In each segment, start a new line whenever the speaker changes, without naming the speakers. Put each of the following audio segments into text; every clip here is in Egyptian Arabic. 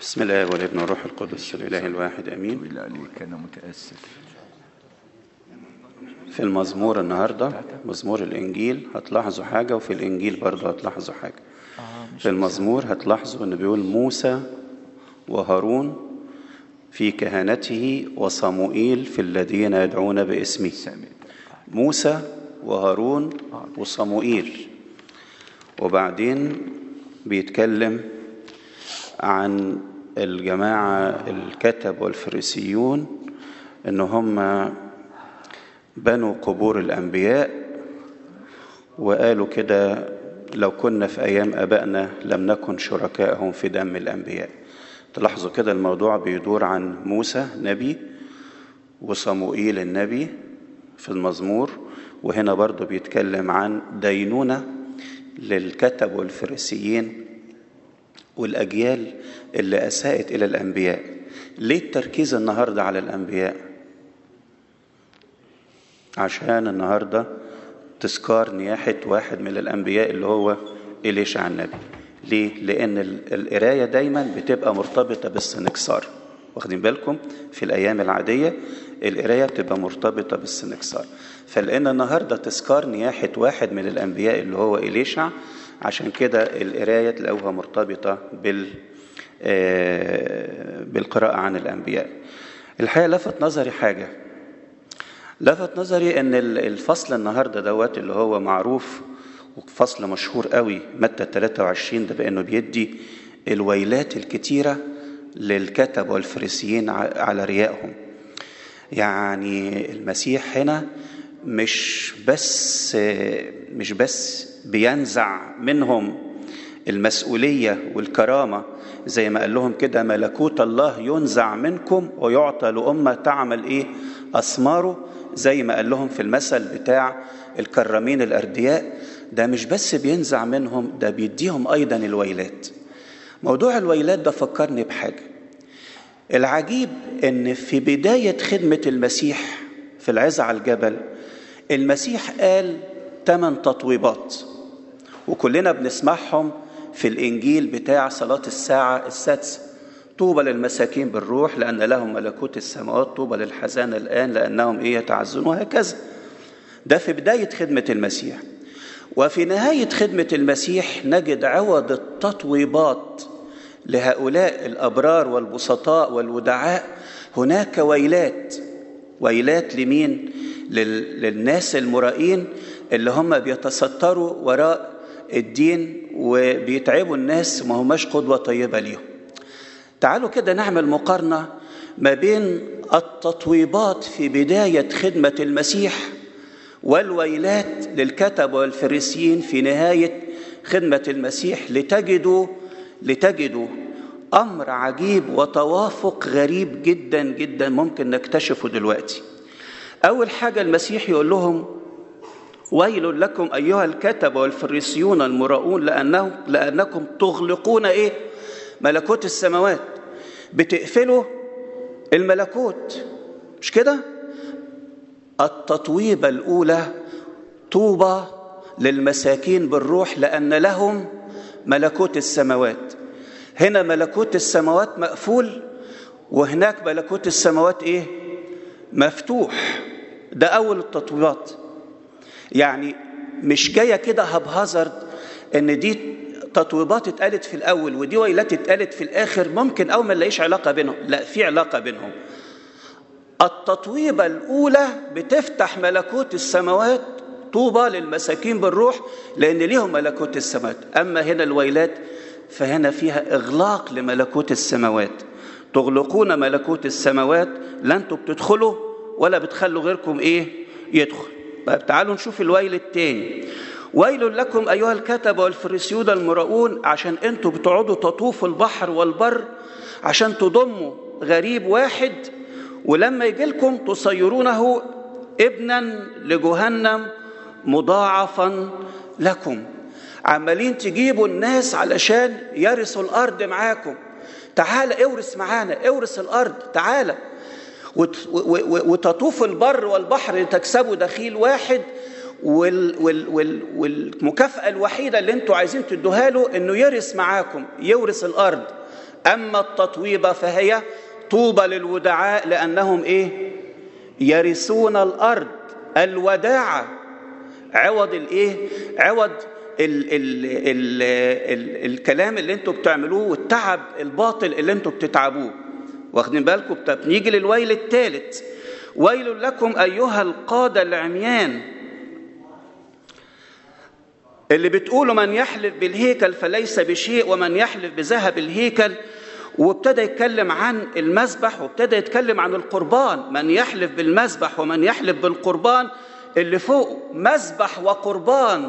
بسم الله والابن والروح القدس الاله الواحد امين
بالله عليك انا متاسف
في المزمور النهارده مزمور الانجيل هتلاحظوا حاجه وفي الانجيل برضه هتلاحظوا حاجه في المزمور هتلاحظوا انه بيقول موسى وهارون في كهنته وصموئيل في الذين يدعون باسمه
سامي
موسى وهارون وصموئيل وبعدين بيتكلم عن الجماعة الكتب والفريسيون ان هم بنوا قبور الانبياء وقالوا كده لو كنا في ايام ابائنا لم نكن شركائهم في دم الانبياء تلاحظوا كده الموضوع بيدور عن موسى نبي وصموئيل النبي في المزمور وهنا برضو بيتكلم عن دينونة للكتب والفريسيين والأجيال اللي أساءت إلى الأنبياء ليه التركيز النهاردة على الأنبياء عشان النهاردة تذكار نياحة واحد من الأنبياء اللي هو إليشع النبي ليه؟ لأن ال- القراية دايما بتبقى مرتبطة بالسنكسار واخدين بالكم في الأيام العادية القراية بتبقى مرتبطة بالسنكسار فلأن النهاردة تذكار نياحة واحد من الأنبياء اللي هو إليشع عشان كده القراية تلاقوها مرتبطة بال آه، بالقراءة عن الأنبياء الحقيقة لفت نظري حاجة لفت نظري ان ال- الفصل النهارده دوت اللي هو معروف وفصل مشهور قوي متى 23 ده بانه بيدي الويلات الكتيره للكتب والفريسيين ع- على ريائهم يعني المسيح هنا مش بس مش بس بينزع منهم المسؤولية والكرامة زي ما قال لهم كده ملكوت الله ينزع منكم ويعطى لأمة تعمل إيه أثماره زي ما قال لهم في المثل بتاع الكرامين الأردياء ده مش بس بينزع منهم ده بيديهم أيضا الويلات موضوع الويلات ده فكرني بحاجة العجيب ان في بدايه خدمه المسيح في العزة على الجبل المسيح قال ثمان تطويبات وكلنا بنسمعهم في الانجيل بتاع صلاه الساعه السادسه طوبى للمساكين بالروح لان لهم ملكوت السماوات طوبى للحزانه الان لانهم ايه يتعزون وهكذا ده في بدايه خدمه المسيح وفي نهايه خدمه المسيح نجد عوض التطويبات لهؤلاء الابرار والبسطاء والودعاء هناك ويلات ويلات لمين لل- للناس المرائين اللي هم بيتستروا وراء الدين وبيتعبوا الناس وما هماش قدوه طيبه ليهم تعالوا كده نعمل مقارنه ما بين التطويبات في بدايه خدمه المسيح والويلات للكتب والفريسيين في نهايه خدمه المسيح لتجدوا لتجدوا امر عجيب وتوافق غريب جدا جدا ممكن نكتشفه دلوقتي اول حاجه المسيح يقول لهم ويل لكم ايها الكتب والفريسيون المراؤون لانه لانكم تغلقون ايه ملكوت السماوات بتقفلوا الملكوت مش كده التطويبه الاولى طوبى للمساكين بالروح لان لهم ملكوت السماوات هنا ملكوت السماوات مقفول وهناك ملكوت السماوات ايه مفتوح ده اول التطويبات يعني مش جايه كده هبهزرد ان دي تطويبات اتقالت في الاول ودي ويلات اتقالت في الاخر ممكن او ما نلاقيش علاقه بينهم لا في علاقه بينهم التطويبه الاولى بتفتح ملكوت السماوات طوبى للمساكين بالروح لان ليهم ملكوت السماوات اما هنا الويلات فهنا فيها اغلاق لملكوت السماوات تغلقون ملكوت السماوات لا انتوا بتدخلوا ولا بتخلوا غيركم ايه يدخل طيب تعالوا نشوف الويل التاني ويل لكم ايها الكتب والفريسيون المراؤون عشان انتوا بتقعدوا تطوفوا البحر والبر عشان تضموا غريب واحد ولما يجي لكم تصيرونه ابنا لجهنم مضاعفا لكم عمالين تجيبوا الناس علشان يرثوا الارض معاكم تعال اورث معانا اورث الارض تعالى وت- و- و- وتطوف البر والبحر لتكسبوا دخيل واحد وال وال وال والمكافأة الوحيدة اللي انتوا عايزين تدوها له انه يرث معاكم يورث الارض أما التطويبة فهي طوبى للودعاء لأنهم إيه يرثون الأرض الوداعة عوض الإيه عوض ال ال ال ال الكلام اللي انتوا بتعملوه والتعب الباطل اللي انتوا بتتعبوه واخدين بالكم نيجي للويل الثالث ويل لكم ايها القاده العميان اللي بتقولوا من يحلف بالهيكل فليس بشيء ومن يحلف بذهب الهيكل وابتدى يتكلم عن المذبح وابتدى يتكلم عن القربان من يحلف بالمذبح ومن يحلف بالقربان اللي فوق مذبح وقربان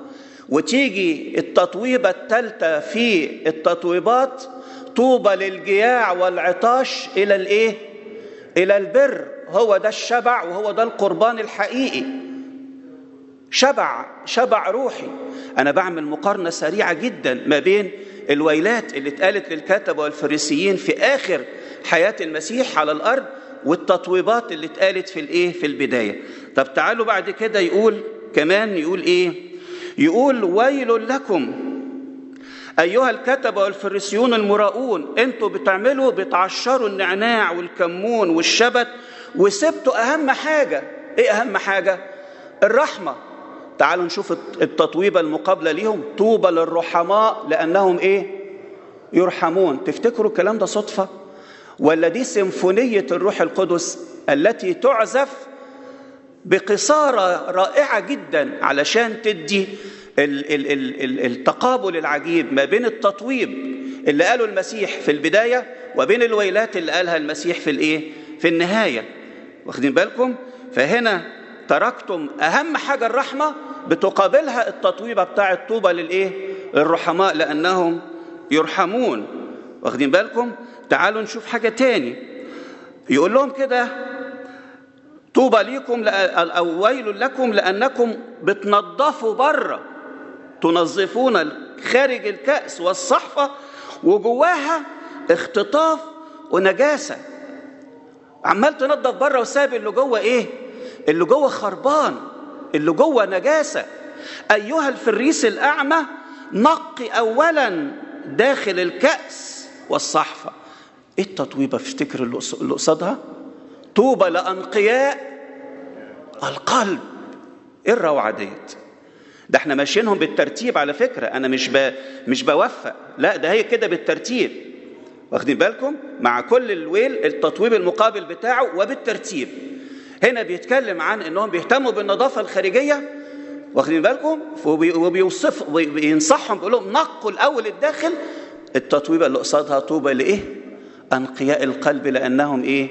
وتيجي التطويبة الثالثة في التطويبات طوبى للجياع والعطاش إلى الإيه؟ إلى البر هو ده الشبع وهو ده القربان الحقيقي شبع شبع روحي أنا بعمل مقارنة سريعة جدا ما بين الويلات اللي اتقالت للكتبة والفريسيين في آخر حياة المسيح على الأرض والتطويبات اللي اتقالت في الإيه في البداية طب تعالوا بعد كده يقول كمان يقول إيه يقول ويل لكم أيها الكتبة والفريسيون المراؤون أنتوا بتعملوا بتعشروا النعناع والكمون والشبت وسبتوا أهم حاجة إيه أهم حاجة؟ الرحمة تعالوا نشوف التطويبة المقابلة ليهم طوبى للرحماء لأنهم إيه؟ يرحمون تفتكروا الكلام ده صدفة؟ ولا دي سيمفونية الروح القدس التي تعزف بقصارة رائعة جدا علشان تدي التقابل العجيب ما بين التطويب اللي قاله المسيح في البداية وبين الويلات اللي قالها المسيح في الايه في النهاية واخدين بالكم فهنا تركتم أهم حاجة الرحمة بتقابلها التطويبة بتاعة طوبى للإيه الرحماء لأنهم يرحمون واخدين بالكم تعالوا نشوف حاجة تاني يقول لهم كده طوبى ليكم أو ويل لكم لأنكم بتنظفوا بره تنظفون خارج الكأس والصحفة وجواها اختطاف ونجاسة عمال تنظف بره وساب اللي جوه ايه اللي جوه خربان اللي جوه نجاسة أيها الفريس الأعمى نقي أولا داخل الكأس والصحفة ايه التطويبة افتكر اللي قصادها طوبى لأنقياء القلب ايه الروعة ديت ده احنا ماشيينهم بالترتيب على فكرة انا مش ب... مش بوفق لا ده هي كده بالترتيب واخدين بالكم مع كل الويل التطويب المقابل بتاعه وبالترتيب هنا بيتكلم عن انهم بيهتموا بالنظافة الخارجية واخدين بالكم وبيوصف وبينصحهم بيقول لهم نقوا الاول الداخل التطويبة اللي قصادها طوبى لايه انقياء القلب لانهم ايه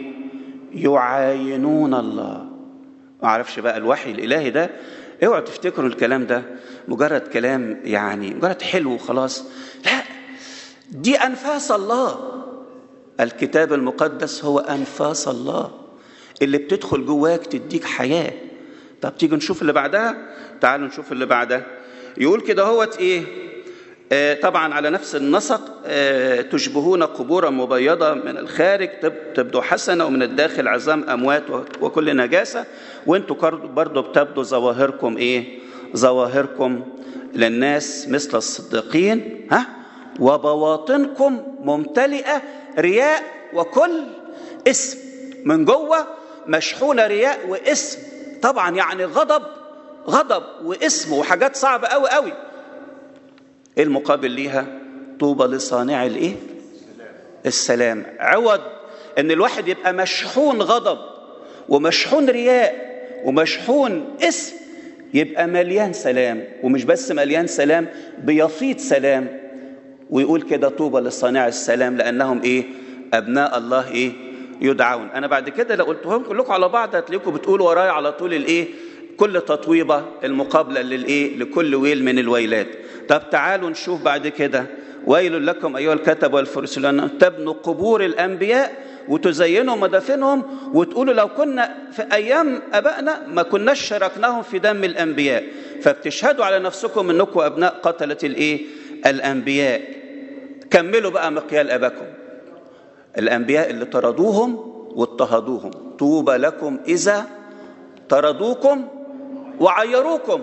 يعاينون الله ما اعرفش بقى الوحي الالهي ده اوعوا تفتكروا الكلام ده مجرد كلام يعني مجرد حلو وخلاص لا دي انفاس الله الكتاب المقدس هو انفاس الله اللي بتدخل جواك تديك حياه طب تيجي نشوف اللي بعدها تعالوا نشوف اللي بعدها يقول كده هوت ايه آه طبعا على نفس النسق آه تشبهون قبورا مبيضة من الخارج تبدو حسنة ومن الداخل عظام أموات وكل نجاسة وانتوا برضو بتبدو ظواهركم ايه ظواهركم للناس مثل الصديقين ها وبواطنكم ممتلئة رياء وكل اسم من جوه مشحونة رياء واسم طبعا يعني غضب غضب واسم وحاجات صعبة قوي قوي ايه المقابل ليها طوبى لصانع الايه السلام عوض ان الواحد يبقى مشحون غضب ومشحون رياء ومشحون اسم يبقى مليان سلام ومش بس مليان سلام بيفيض سلام ويقول كده طوبى لصانع السلام لانهم ايه ابناء الله ايه يدعون انا بعد كده لو قلتهم كلكم على بعض هتلاقيكم بتقولوا ورايا على طول الايه كل تطويبة المقابلة للإيه؟ لكل ويل من الويلات طب تعالوا نشوف بعد كده ويل لكم أيها الكتب والفرسلون تبنوا قبور الأنبياء وتزينوا مدافنهم وتقولوا لو كنا في أيام أبائنا ما كناش شاركناهم في دم الأنبياء فبتشهدوا على نفسكم أنكم أبناء قتلة الإيه؟ الأنبياء كملوا بقى مقيال أباكم الأنبياء اللي طردوهم واضطهدوهم طوبى لكم إذا طردوكم وعيروكم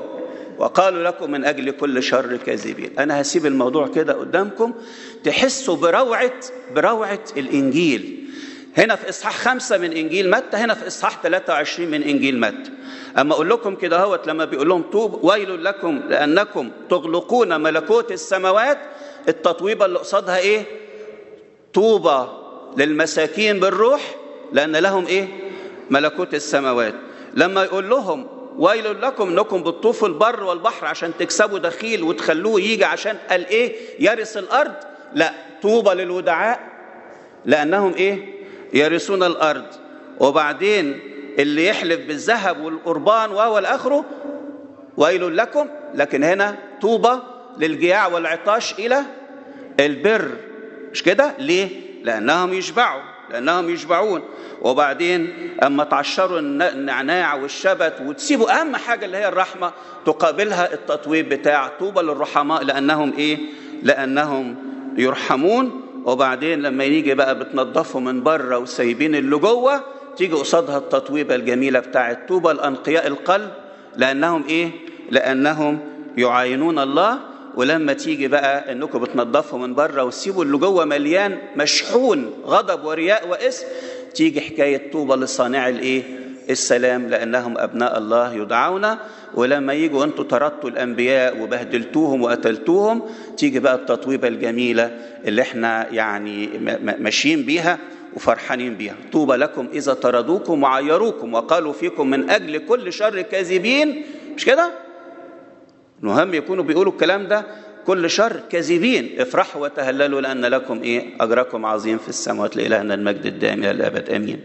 وقالوا لكم من أجل كل شر كاذبين أنا هسيب الموضوع كده قدامكم تحسوا بروعة بروعة الإنجيل هنا في إصحاح خمسة من إنجيل متى هنا في إصحاح 23 من إنجيل متى أما أقول لكم كده هوت لما بيقول لهم طوب ويل لكم لأنكم تغلقون ملكوت السماوات التطويبة اللي قصادها إيه طوبى للمساكين بالروح لأن لهم إيه ملكوت السماوات لما يقول لهم ويل لكم انكم بتطوفوا البر والبحر عشان تكسبوا دخيل وتخلوه يجي عشان قال ايه يرث الارض لا طوبى للودعاء لانهم ايه يرثون الارض وبعدين اللي يحلف بالذهب والقربان وهو الاخره ويل لكم لكن هنا طوبى للجياع والعطاش الى البر مش كده ليه لانهم يشبعوا لانهم يشبعون وبعدين اما تعشروا النعناع والشبت وتسيبوا اهم حاجه اللي هي الرحمه تقابلها التطويب بتاع طوبى للرحماء لانهم ايه لانهم يرحمون وبعدين لما يجي بقى بتنضفوا من بره وسايبين اللي جوه تيجي قصادها التطويبه الجميله بتاعت طوبى الانقياء القلب لانهم ايه لانهم يعاينون الله ولما تيجي بقى انكم بتنضفوا من بره وتسيبوا اللي جوه مليان مشحون غضب ورياء واسم تيجي حكايه طوبى لصانع الايه السلام لانهم ابناء الله يدعون ولما يجوا انتوا طردتوا الانبياء وبهدلتوهم وقتلتوهم تيجي بقى التطويبه الجميله اللي احنا يعني ماشيين بيها وفرحانين بيها طوبى لكم اذا طردوكم وعيروكم وقالوا فيكم من اجل كل شر كاذبين مش كده المهم يكونوا بيقولوا الكلام ده كل شر كاذبين افرحوا وتهللوا لان لكم ايه اجركم عظيم في السماوات لالهنا المجد الدائم الى الابد امين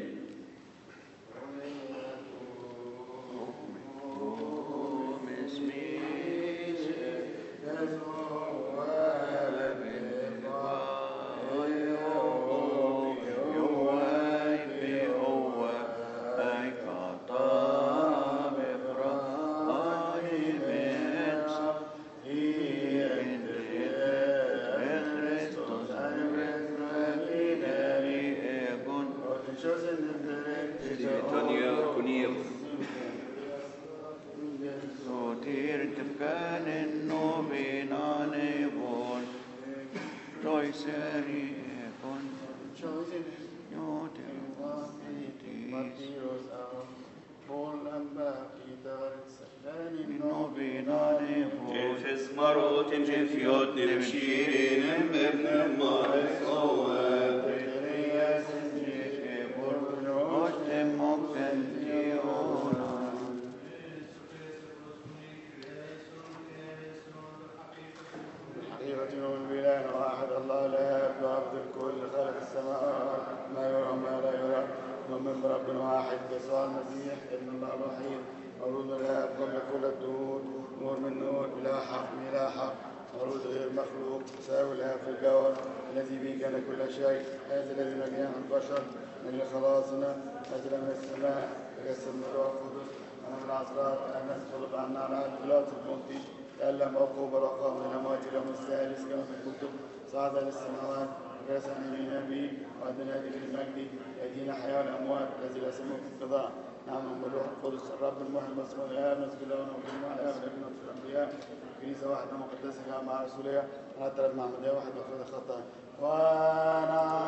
صعد للسماوات رأس من النبي وأدنى في المجد يأتينا حياة الأموات الذي لا سمع في القضاء نعم بالروح القدس الرب المحب اسمه الآب نسجد له ونقول مع الآب ابن في الأنبياء كنيسة واحدة مقدسة مع رسولها لا ترد مع مدية واحدة وخذ خطأ ونعم